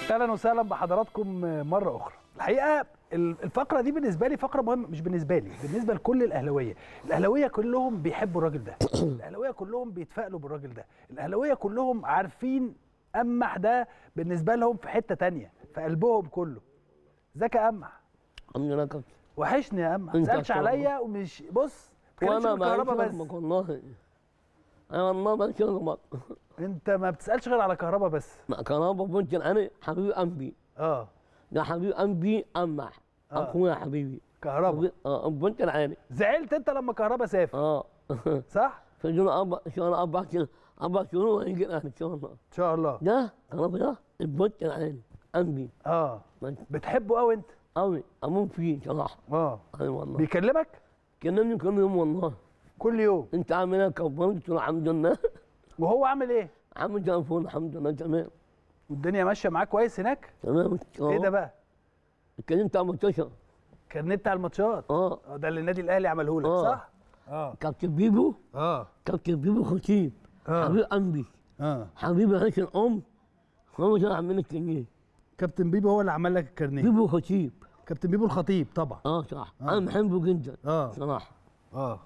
اهلا وسهلا بحضراتكم مره اخرى الحقيقه الفقره دي بالنسبه لي فقره مهمه مش بالنسبه لي بالنسبه لكل الاهلاويه الاهلاويه كلهم بيحبوا الراجل ده الاهلاويه كلهم بيتفائلوا بالراجل ده الاهلاويه كلهم عارفين امح ده بالنسبه لهم في حته تانية في قلبهم كله ازيك يا امح الحمد لله كابتن وحشني يا امح ما انت تسالش أكتر عليا ومش بص ما تتكلمش وانا في ما الكهرباء بس بس والله انا والله ما بشغل انت ما بتسالش غير على كهرباء بس مع كهرباء ممكن انا حبيبي انبي اه ده حبيبي انبي امح آه. اخويا حبيبي كهرباء اه ممكن عيني زعلت انت لما كهرباء سافر اه صح فجونا اربع شهور اربع شهور اربع شهور ويجي الاهلي ان شاء الله ان شاء الله ده كهرباء ده ممكن عيني انبي اه بتحبه قوي انت قوي اموت فيه صراحه اه اي والله بيكلمك كلمني كل يوم والله كل يوم انت عامل ايه كبرت قلت له الحمد لله وهو عامل ايه عامل تليفون الحمد لله تمام والدنيا ماشيه معاه كويس هناك تمام ايه ده بقى اتكلمت عن منتشر كارنيه بتاع الماتشات اه اه ده اللي النادي الاهلي عمله لك آه. صح اه كابتن بيبو اه كابتن بيبو خطيب آه. حبيب انبي اه حبيبي عيش الام هو اللي عامل لك الجنيه كابتن بيبو هو اللي عمل لك الكارنيه بيبو خطيب كابتن بيبو الخطيب طبعا اه صح آه. انا بحبه جدا اه صراحه اه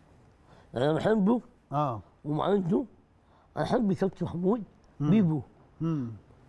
انا بحبه اه ومعانته انا احب كابتن محمود بيبو امم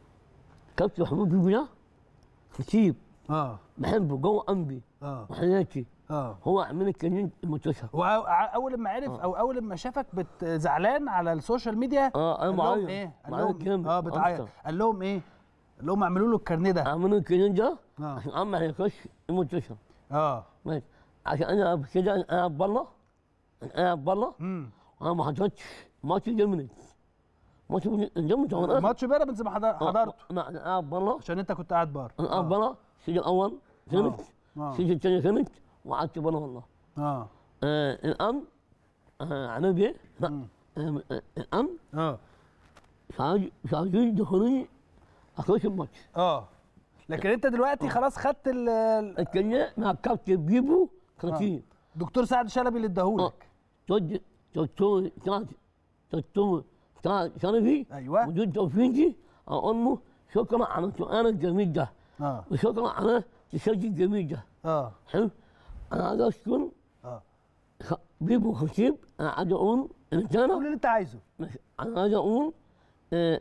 كابتن محمود بيبو ده خطيب اه بحبه جوه انبي اه وحياتي اه هو عامل لك الجنيه المنتشر واول ما عرف او اول ما شافك بت- زعلان على السوشيال ميديا اه انا قال لهم معايا ايه قال معايا لهم جامد اه بتعيط أكتر. قال لهم ايه قال لهم اعملوا له الكارنيه ده عامل لك الجنيه ده اه عشان اما هيخش المنتشر اه ماشي عشان انا قبل كده انا قاعد بره انا قاعد بره امم انا ما حضرتش ماتش جيمني ماتش جيمني طبعا ماتش بيراميدز ما حضر- حضرته لا انا قاعد بره عشان انت كنت قاعد بار انا قاعد بره السيزون الاول كنت اه السيزون الثاني كنت وقعدت بره والله اه آه الان آه عمل بيه لا مم. آه آه، الان اه شعاج شعاجين يدخلوني اخش الماتش اه لكن انت دلوقتي خلاص خدت ال- ال- الكلمة مع كابتن بيبو خطيب دكتور سعد شلبي اللي اداهولك تود دكتور سعد دكتور سعد شرفي ايوه وجود توفيقي اقول له شكرا على السؤال الجميل ده اه وشكرا على التشجيع الجميل ده اه حلو انا عايز اشكر اه خ- بيبو خطيب انا عايز اقول ان قول كان اللي انت عايزه انا عايز اقول آه،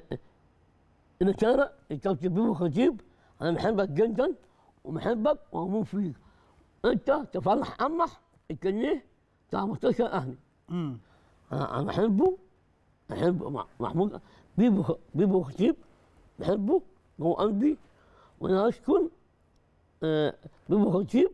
ان كان الكابتن بيبو خطيب انا بحبك جدا وبحبك واموت فيك انت تفرح امح الكليه بتاع مستشفى اهلي امم انا أنا بحبه بحب مع- محمود بيبو خ- بيبو خطيب بحبه هو قلبي وانا اشكر آه، بيبو خطيب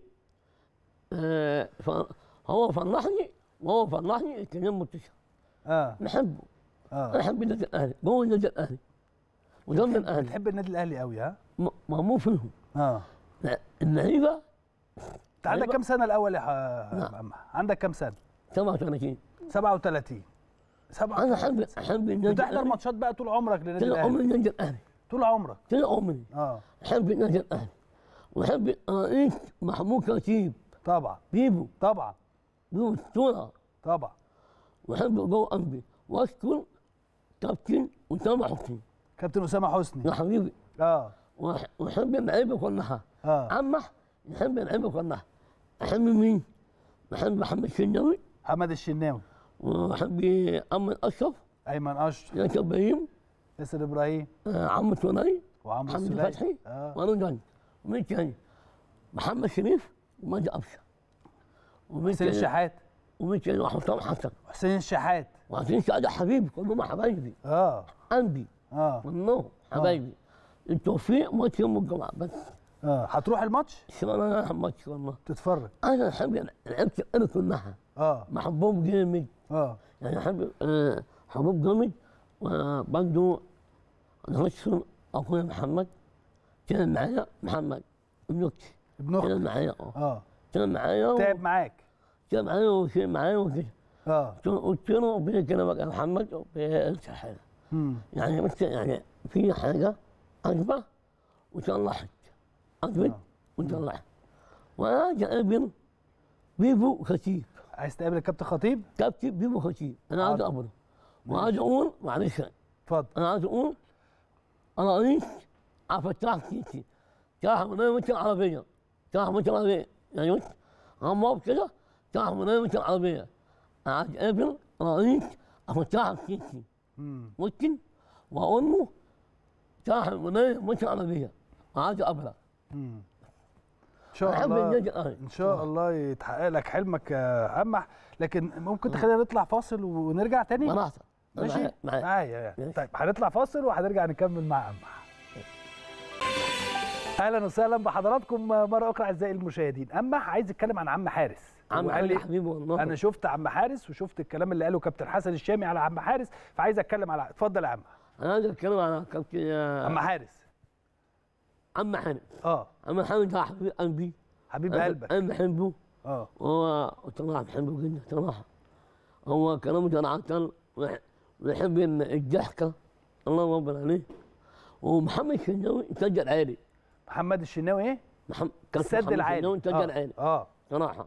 آه، ف- هو فرحني وهو فرحني الكلام منتشر اه بحبه انا اه احب النادي الاهلي جوه النادي الاهلي وجنب الاهلي بتحب النادي الاهلي قوي ها م- ما مو فيهم اه لا، اللعيبه انت عندك أيوة. كام سنه الاول يا ح- نعم. أما؟ عندك كام سنه 37 37 انا 37 احب احب النادي بتحضر الاهلي ماتشات بقى طول عمرك للنادي طول عمري الاهلي النادي الاهلي طول عمرك طول عمري اه احب النادي الاهلي واحب رئيس محمود كتيب طبعا بيبو طبعا بيبو اسطوره طبعا واحب جوه قلبي واشكر كابتن اسامه حسني كابتن اسامه حسني يا حبيبي اه وأح- واحب اللعيبه كلها اه عمح نحب اللعيبه كلها احب مين؟ بحب محمد شناوي محمد الشناوي واحب امن اشرف ايمن اشرف ياسر ابراهيم ياسر ابراهيم آه، عمرو سولي وعمرو حمدي السولية فتحي اه وانا جاني ومين تاني؟ محمد شريف ومجدي ابشر ومين حسين تاني؟ الشحات ومين تاني؟ وحسام حسن حسين الشحات وحسين سعد حبيبي كلهم حبايبي اه قلبي اه كلهم حبايبي التوفيق ماتش يوم الجمعه بس اه هتروح الماتش شو انا رايح الماتش والله تتفرج انا احب لعبت انا كلها اه محبوب جامد اه يعني احب آه، حبوب جامد وبرضه انا بشكر اخويا محمد كان معايا محمد ابن اختي ابن اختك كان معايا اه اه كان معايا و- تعب معاك كان معايا وكان معايا وكده اه قلت له- قلت له ربنا يكرمك يا محمد وربنا ينسى حاجه امم يعني بس يعني في حاجه عجبه وصلحت عجبت آه. وصلحت وانا جايب بيبو خطيب عايز تقابل الكابتن خطيب كابتن بيبو خطيب انا عايز حاضر. اقبله وعايز اقول معلش اتفضل انا عايز اقول انا رئيس عبد الفتاح السيسي شرح برنامج العربيه شرح برنامج العربيه يعني بص عمار كده شرح برنامج العربيه عاد قابل رئيس عبد الفتاح السيسي مم. ممكن واقول له شرح برنامج العربيه عاد قبله مم. ان شاء احب الله النادي الاهلي ان شاء الله يتحقق لك حلمك يا امح لكن ممكن تخلينا نطلع فاصل ونرجع تاني براحتك ماشي معايا- معايا معايا يعني. ماشي. طيب هنطلع فاصل وهنرجع نكمل مع امح اهلا وسهلا بحضراتكم مره اخرى اعزائي المشاهدين امح عايز يتكلم عن عم حارس عم وقال علي لي حبيبي والله انا شفت عم حارس وشفت الكلام اللي قاله كابتن حسن الشامي على عم حارس فعايز اتكلم على اتفضل يا عم انا عايز اتكلم على كابتن عم حارس عم حامد اه عم حامد ده حبيب قلبي حبيب أنا- قلبك انا بحبه اه هو صراحه بحبه جدا صراحه هو كلامه كان عسل ويح- ويحب ال- الضحكه الله اكبر عليه ومحمد شناوي سجل عالي محمد الشناوي ايه محمد كان السد محمد العالي شناوي سجل اه, عالي آه. صراحه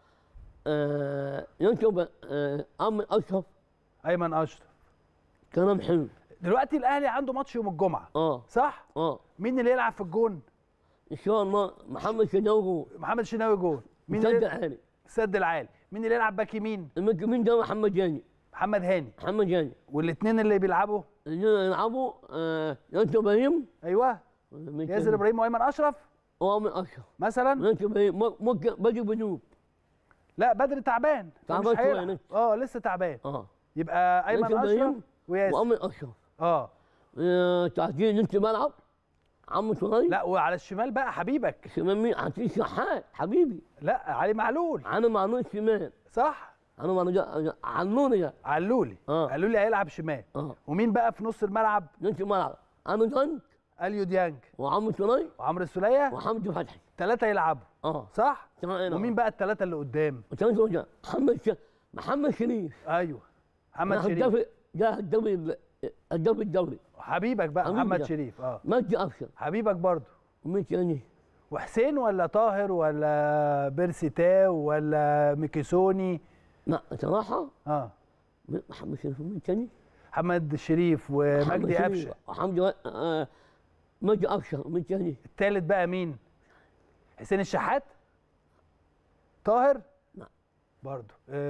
آه ينشب آه عم اشرف ايمن اشرف كلام حلو دلوقتي الاهلي عنده ماتش يوم الجمعه اه صح اه مين اللي يلعب في الجون ان شاء الله محمد شناوي محمد الشناوي جون مين سجل اللي عالي السد العالي مين اللي يلعب باك يمين المجمين ده محمد جاني محمد هاني محمد جاني والاثنين اللي بيلعبوا اللي يلعبوا آه ينشب ابراهيم ايوه ياسر ابراهيم وايمن اشرف وعمر اشرف مثلا ينشب ابراهيم ممكن باجي بنوب لا بدر تعبان تعبان مش شوية هيلعب. لسه. اه لسه تعبان اه يبقى ايمن ياسر اشرف إبراهيم وياسر وعمر اشرف اه آه، تعديل نص ملعب عم شريف لا وعلى الشمال بقى حبيبك شمال مين عطيه شحات حبيبي لا علي معلول انا معنون شمال صح انا معنون عنوني ده علولي آه. علولي هيلعب شمال اه ومين بقى في نص الملعب نص ملعب انا جنك اليو ديانج وعم شريف وعمرو السوليه وحمدي فتحي ثلاثه يلعبوا اه صح تمام ومين بقى الثلاثه اللي قدام وكان زوجة محمد ش... محمد شريف ايوه محمد أنا شريف هداف ده الدوري ال- الدوري الدوري حبيبك بقى حبيبي محمد ده. شريف اه مجدي افشل حبيبك برضه ومين تاني؟ وحسين ولا طاهر ولا بيرسي تاو ولا ميكيسوني لا صراحه اه محمد شريف ومين تاني؟ محمد الشريف محمد ومجدي شريف قفشه وحمدي آه مجدي افشل ومين تاني؟ الثالث بقى مين حسين الشحات طاهر لا. برضه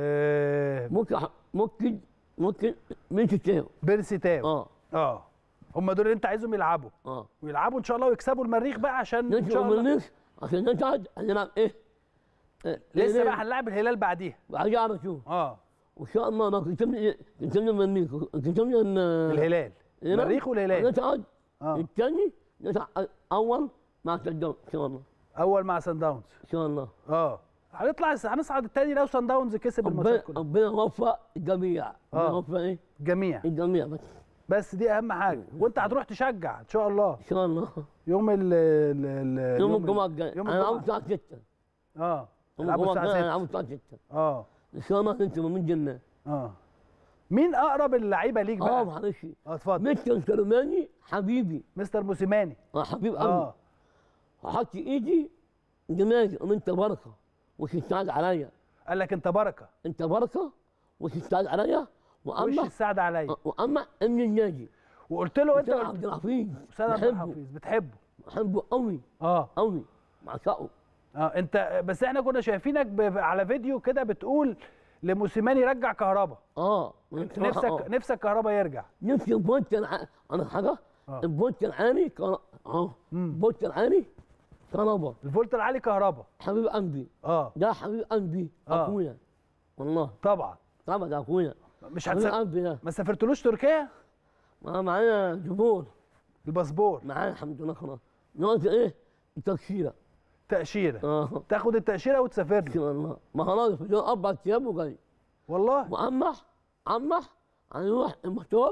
آه ممكن ممكن ممكن مين تتاو بيرسي تاو اه اه هم دول اللي انت عايزهم يلعبوا اه ويلعبوا ان شاء الله ويكسبوا المريخ بقى عشان ان نجم شاء الله المريخ عشان نصعد هنلعب ايه؟ آه، لسه إيه؟ بقى هنلعب الهلال بعديها بعدين على طول اه وان شاء الله انا كتبنا كتبنا المريخ كتبنا ان الهلال المريخ والهلال نصعد اه الثاني نصعد اول مع صدام ان شاء الله اول مع سان داونز ان شاء الله اه هنطلع هنصعد التاني لو سان داونز كسب ربنا الماتشات كلها ربنا يوفق الجميع ربنا آه. يوفق ايه؟ جميع الجميع بس بس دي اهم حاجه وانت هتروح تشجع ان شاء الله ان شاء الله يوم ال ال ال يوم الجمعه الجاي يوم انا عاوز الجمعه الساعه 6 اه يوم يلعبوا الجمعه الجاي انا الساعه عاوز 6 الساعه 6 اه ان شاء الله انت من جنه اه مين اقرب اللعيبه ليك اه بقى معلش اه اتفضل مستر سليماني حبيبي مستر موسيماني اه حبيب قلبي اه وحط ايدي دماغي وانت بركه وتستعد عليا قال لك انت بركه انت بركه وتستعد عليا وش واما السعد عليا آه، واما ابن النادي وقلت له انت انت قلت عبد الحفيظ استاذ عبد بحبه الحفيظ بتحبه بحبه قوي اه قوي بعشقه اه انت بس احنا كنا شايفينك ب... على فيديو كده بتقول لموسيماني رجع كهربا اه وأنت نفسك آه. نفسك كهربا يرجع نفسي البوت الع... انا حاجه آه. البوت العالي كان اه مم. البوت العالي كهربا الفولت العالي كهربا حبيب قلبي اه ده حبيب قلبي آه. اخويا والله طبعا طبعا ده اخويا مش حبيب هتس... قلبي ده ما سافرتلوش تركيا ما معايا جمهور الباسبور معايا الحمد لله خلاص نقعد ايه التكشيره تاشيره اه تاخد التاشيره وتسافر ان له شاء الله ما خلاص في دول اربع ايام وجاي والله وأمح أمح هنروح المطار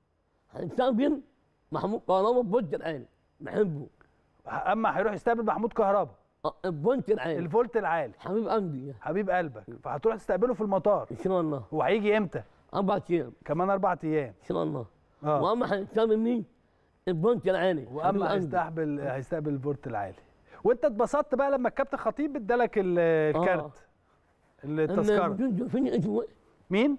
هنستقبل محمود كهربا بنت العالي بحبه اما هيروح يستقبل محمود كهربا آه، البنت العالي الفولت العالي حبيب قلبي حبيب قلبك فهتروح تستقبله في المطار ان شاء الله هو هيجي امتى اربع ايام كمان اربع ايام ان شاء الله اه واما هنستقبل مين؟ البنت العالي حبيب واما قلبي. هيستقبل هيستقبل الفولت العالي وانت اتبسطت بقى لما الكابتن خطيب ادالك ال- الكارت إن التذكره مدير تنفيذي اسمه إيه؟ مين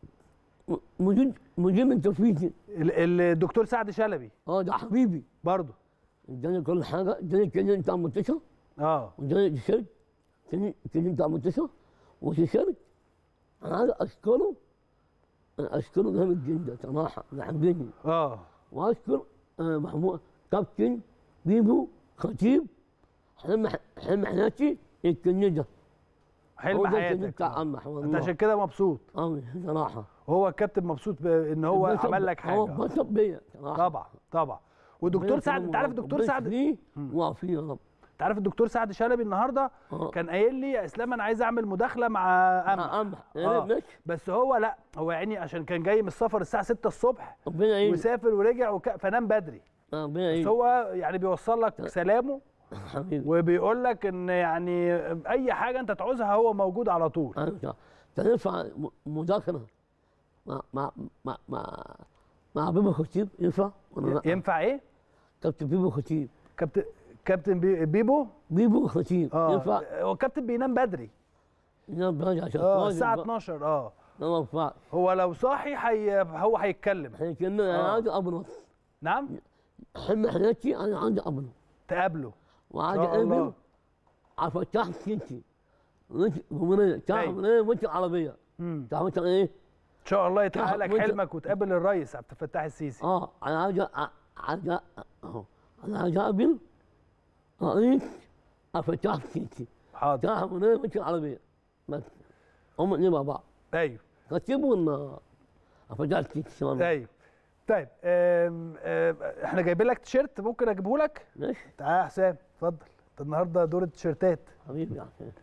م- مدير مدير من تنفيذي ال- ال- الدكتور سعد شلبي اه ده حبيبي برضه اداني كل حاجه اداني الكلمه بتاع المنتشر اه واداني تيشيرت اداني الكلمه بتاع المنتشر وتيشيرت انا عايز اشكره انا اشكره جامد جدا صراحه محبني اه واشكر آه، محمود كابتن بيبو خطيب حلم حلم حياتي الكلمه ده حلم هو ده الكلمة حياتك بتاع آه. امح انت والله عشان كده مبسوط أوي صراحه هو الكابتن مبسوط بان هو اتبسط- عمل لك هو حاجه اتبسط بيا صراحه طبعا طبعا والدكتور سعد انت عارف الدكتور سعد فيه واقفين يا رب انت عارف الدكتور سعد شلبي النهارده آه. كان قايل لي يا اسلام انا عايز اعمل مداخله مع امل مع امح آه. ماشي بس هو لا هو يعني عشان كان جاي من السفر الساعه 6 الصبح ربنا يعينك وسافر ورجع وك... فنام بدري ربنا بس يعينك هو يعني بيوصل لك سلامه حبيبي وبيقول لك ان يعني اي حاجه انت تعوزها هو موجود على طول انا مش عارف. تنفع م- مذاكره مع مع مع مع مع بيبو خطيب ينفع ولا لا؟ ينفع ايه كابتن بيبو خطيب كابتن كابتن بي... بيبو بيبو خطيب اه ينفع هو الكابتن بينام بدري ينام بدري عشان اه فاضي الساعه بقى. 12 اه لا ما ينفعش هو لو صاحي حي... هو هيتكلم احنا كنا انا آه. عندي ابنط نعم حلم حياتي انا عندي ابنط تقابله وعندي شاء الله. ابن على فتاح سيتي وانت جمهوريه تعرف أيوة. من ايه وانت عربيه امم تعرف انت ايه؟ ان شاء الله يتحقق تعرف لك وانت- حلمك وتقابل الرئيس عبد الفتاح السيسي اه انا عايز أ- عايز أ- اهو انا عايز اقابل رئيس فتاح سيتي حاضر تعرف من ايه وانت عربيه بس هم الاثنين مع بعض ايوه كتبوا ان فتاح سيتي ان شاء الله ايوه طيب آم آم احنا جايبين لك تيشيرت ممكن اجيبه لك ماشي تعالى يا حسام اتفضل انت النهارده دور التيشيرتات حبيبي يا حسين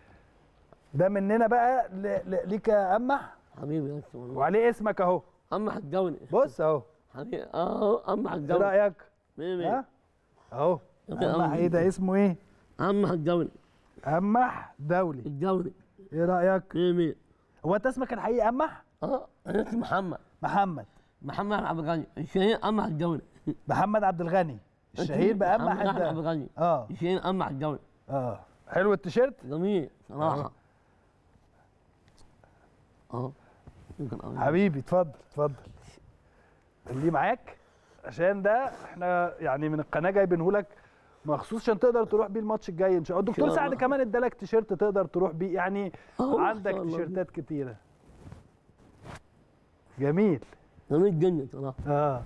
ده مننا بقى ل... ل... ليك يا امح حبيبي يا حسين والله وعليه اسمك اهو اما حجوني بص اهو حبيبي اه اما ايه حجوني رايك مين مين ها اهو يا امح ايه ده اسمه ايه اما حجوني امح دولي الجوني ايه رايك مين مين هو انت اسمك الحقيقي امح اه انا اسمي محمد محمد محمد عبد الغني الشهير اما حجوني محمد عبد الغني الشهير بامح محمد عبد انت الغني اه الشهير اما حجوني اه حلو التيشيرت جميل صراحه اه يمكن أقول. حبيبي اتفضل اتفضل خليه معاك عشان ده احنا يعني من القناه جايبينه لك مخصوص عشان تقدر تروح بيه الماتش الجاي ان شاء الله الدكتور شاء سعد الله. كمان ادالك تيشيرت تقدر تروح بيه يعني آه، ما عندك شاء الله. تيشيرتات كتيره جميل جميل جدا صراحه اه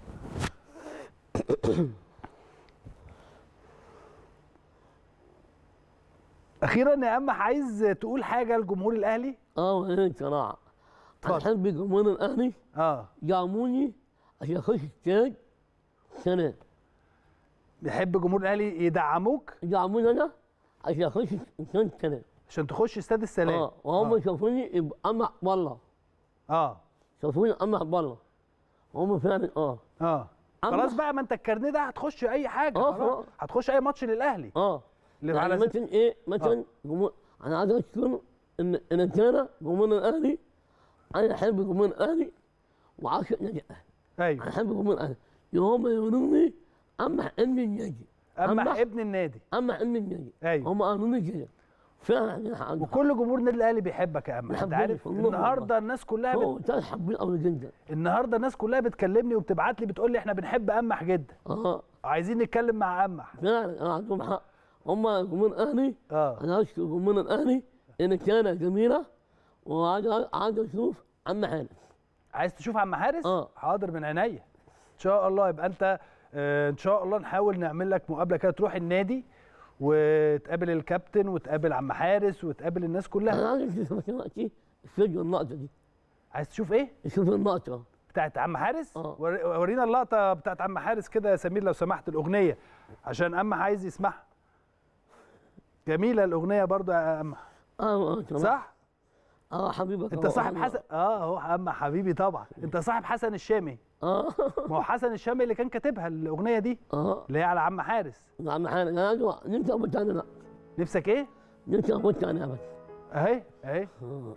اخيرا يا امح عايز تقول حاجه لجمهور الاهلي اه وين صراحه اتفضل. احب جمهور الاهلي اه جاموني عشان اخش الستاد سنه بيحب جمهور الاهلي يدعموك جاموني انا عشان اخش الستاد سنه عشان تخش استاد السلام اه وهم اه, شافوني يبقى اما والله آه. شافوني اما والله هم فعلا اه اه أما- خلاص بقى ما انت الكارنيه ده هتخش اي حاجه آه، خلاص خلاص. هتخش اي ماتش للاهلي اه اللي يعني على ز- مثلا ايه مثلا جمهور انا عايز اشكر ان ان كان جمهور الاهلي انا احب جمهور الاهلي وعاشق نادي الاهلي ايوه انا احب جمهور الاهلي يوم يقولوني اما ابن النادي اما أما- ابن النادي اما ابن النادي ايوه هم قالوا لي كده فعلا انا حاجه وكل جمهور النادي الاهلي بيحبك يا اما انت بيحبوني عارف والله النهارده والله. الناس كلها بت... هو ده حابين قوي جدا النهارده الناس كلها بتكلمني وبتبعت لي بتقول لي احنا بنحب امح جدا اه عايزين نتكلم مع امح فعلا انا عندهم حق هم جمهور الاهلي اه انا اشكر جمهور الاهلي ان كانت جميله وعايز عايز اشوف عم حارس عايز تشوف عم حارس آه. حاضر من عينيا ان شاء الله يبقى انت آه، ان شاء الله نحاول نعمل لك مقابله كده تروح النادي وتقابل الكابتن وتقابل عم حارس وتقابل الناس كلها انا عايز اشوف دلوقتي الفيديو اللقطه دي عايز تشوف ايه شوف اللقطه بتاعت عم حارس آه. ور- ورينا اللقطه بتاعت عم حارس كده يا سمير لو سمحت الاغنيه عشان امح عايز يسمعها جميله الاغنيه برضو يا امح اه اه تمام. صح اه حبيبك انت أهو، صاحب أهو. حسن اه هو اما حبيبي طبعا انت صاحب حسن الشامي اه ما هو حسن الشامي اللي كان كاتبها الاغنيه دي اه اللي هي على عم حارس عم حارس انا عايز نمشي ابو تاني لا نفسك ايه نمشي ابو تاني بس اهي اهي آه.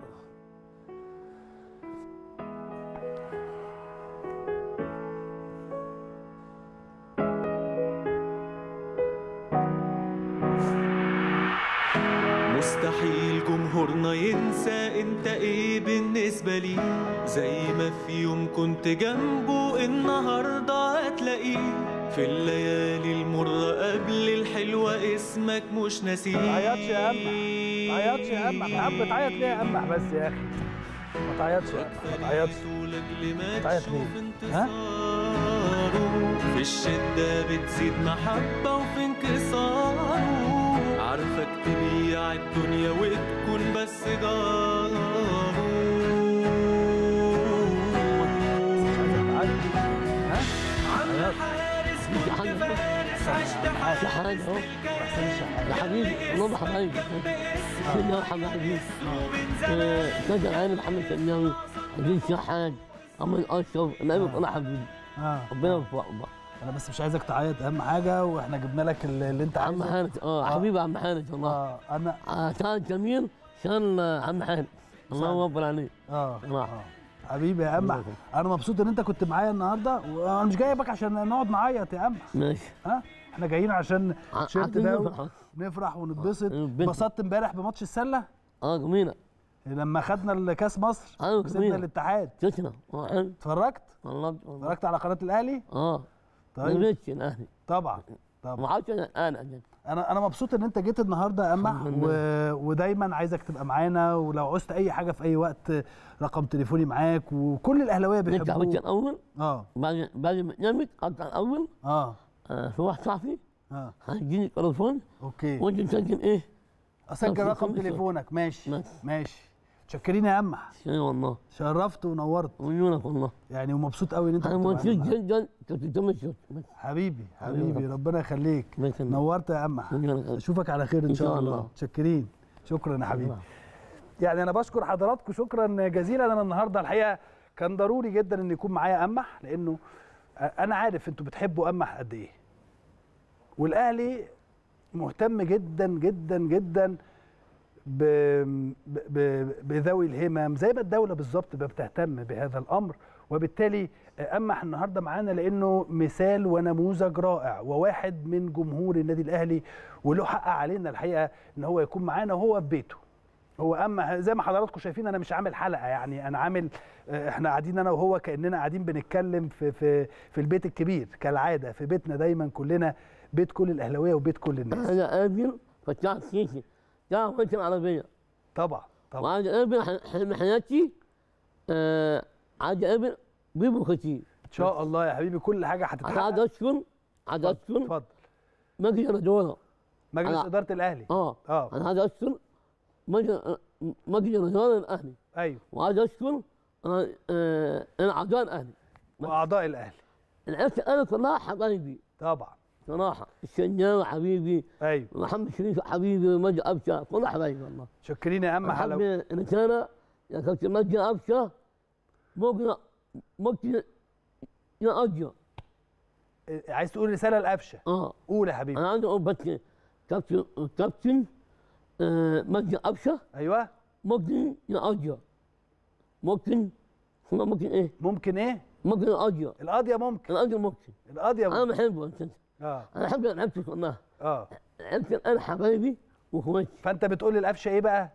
مستحيل جمهورنا ينسى انت ايه بالنسبة لي زي ما في يوم كنت جنبه النهاردة هتلاقيه في الليالي المرة قبل الحلوة اسمك مش ناسيه تعيطش يا أمح. تعيطش يا أمح يا عم بتعيط ليه يا أمح بس يا أخي ما تعيطش يا أمح ما تعيطش تعيط ليه؟ ها؟ في الشدة بتزيد محبة وفي انكساره عارفك تبيع الدنيا وتكون بس جاره ها؟ عم حارس كنت فارس عشت في حاجة حارس أهو يا حبيبي والله حبايبي بسم الله الرحمن الرحيم كذا العين محمد سناوي عزيز شحات عمر اشرف النبي طلع حبيبي اه ربنا يوفقك بقى انا بس مش عايزك تعيط اهم حاجه واحنا جبنا لك اللي اللي انت عم عايزه حارس اه آه. حبيبي عم حارس والله اه انا آه، كان جميل كان آه، عم حارس الله اكبر عليه اه الله. اه حبيبي يا امح انا مبسوط ان انت كنت معايا النهارده وانا مش جايبك عشان نقعد نعيط يا امح ماشي ها احنا جايين عشان ع- التيشيرت عايزين ده نفرح. نفرح ونتبسط البنت. اتبسطت امبارح بماتش السله اه جميلة لما خدنا الكاس مصر أيوة، كسبنا جميلة. الاتحاد شكرا اه حلو اتفرجت والله والله اتفرجت على قناه الاهلي اه طيب نبيتش الاهلي طبعا طبعا ما عادش انا انا أجل. انا انا مبسوط ان انت جيت النهارده يا امح الحمد و... ودايما عايزك تبقى معانا ولو عوزت اي حاجه في اي وقت رقم تليفوني معاك وكل الاهلاويه نرجع بيتش بيحبوك الاول اه بعد بعد ما نمت اطلع الاول اه آه، في واحد صاحبي اه هيجيني تليفون اوكي وانت مسجل ايه؟ اسجل طب رقم خمسة. تليفونك ماشي ماشي. ماشي متشكرين يا امح شيء والله شرفت ونورت عيونك والله يعني ومبسوط قوي ان انت انا كنت مبسوط معانا النهاردة. جدا كنت تمشي حبيبي حبيبي حبيبي. ربنا يخليك الله يسلمك. نورت يا امح عيونك. اشوفك على خير ان إن شاء شاء الله الله. متشكرين شكرا يا حبيبي يعني انا بشكر حضراتكم شكرا جزيلا انا النهارده الحقيقه كان ضروري جدا ان يكون معايا امح لانه انا عارف انتوا بتحبوا امح قد ايه والاهلي مهتم جدا جدا جدا ب... ب... ب... بذوي الهمم زي ما الدوله بالظبط بتهتم بهذا الامر وبالتالي امح النهارده معانا لانه مثال ونموذج رائع وواحد من جمهور النادي الاهلي وله حق علينا الحقيقه ان هو يكون معانا وهو في بيته هو اما زي ما حضراتكم شايفين انا مش عامل حلقه يعني انا عامل آه، احنا قاعدين انا وهو كاننا قاعدين بنتكلم في في في البيت الكبير كالعاده في بيتنا دايما كلنا بيت كل الاهلاويه وبيت كل الناس انا قابل فتاح السيسي تعرف وين العربيه طبعا طبعا وعايز اقابل ح- حلم حياتي آه عايز اقابل بيبو خطيب ان شاء الله يا حبيبي كل حاجه انا عايز هتتحقق اشكر عايز اشكر اتفضل مجلس الاداره مجلس أنا- اداره الاهلي اه اه انا عايز اشكر مجلس مجلس الاداره الاهلي ايوه وعايز اشكر آه، آه، الاعضاء الاهلي واعضاء الاهلي العيله انا كلها حبايبي طبعا صراحه الشناوي حبيبي ايوه محمد شريف حبيبي ومجد ابشر كلها حبايبي والله شكرين يا اما احب حلو ان كان يا كابتن مجد ابشر ممكن ممكن يأجر عايز تقول رساله لقفشه اه قول يا حبيبي انا عندي اقول بس كابتن كابتن آه، مجد ابشر ايوه ممكن يأجر ممكن ثم ممكن ايه؟ ممكن ايه ممكن يأجر القضيه ممكن الأجر ممكن القضيه انا ممكن بحبه انت اه انا احب لعبت والله اه لعبت انا حبايبي واخواتي فانت بتقول للقفشه ايه بقى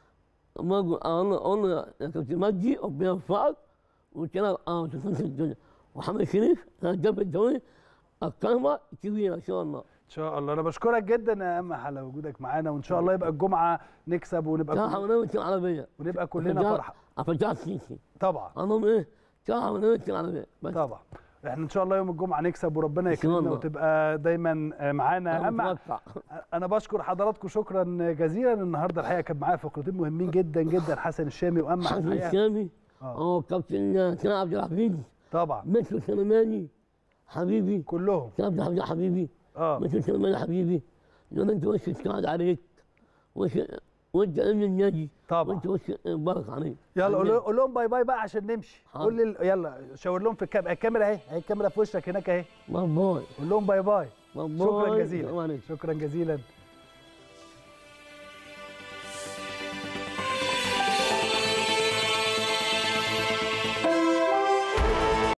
ما اقول انا اقول يا كابتن مجدي ربنا يوفقك وكده اه تكون الدنيا وحمد شريف انا جاب الدوري القائمه كبيره ان شاء الله ان شاء الله انا بشكرك جدا يا اما على وجودك معانا وان شاء الله يبقى الجمعه نكسب ونبقى كان كل... حمد العربيه ونبقى كلنا فرحه افجع السيسي طبعا انا ايه كان حمد العربيه بس طبعا احنا ان شاء الله يوم الجمعه نكسب وربنا إن شاء يكرمنا الله. وتبقى دايما آه، معانا انا اما متوقع انا بشكر حضراتكم شكرا جزيلا النهارده الحقيقه كان معايا فقرتين مهمين جدا جدا حسن الشامي واما حسن الحقيقه الشامي آه. اه كابتن كان عبد الحفيظ طبعا مثل سليماني حبيبي كلهم كان عبد الحفيظ حبيبي اه مثل سليماني حبيبي لما انت وش قاعد عليك وش وانت امن النادي طبعا وانت وش بارك عليك يلا قول قول لهم باي باي بقى عشان نمشي حاضر. قول لي يلا شاور لهم في الكاميرا الكاميرا اهي اهي الكاميرا في وشك هناك اهي باي باي قول لهم باي باي باي شكرا باي. جزيلا السلام عليكم. شكرا جزيلا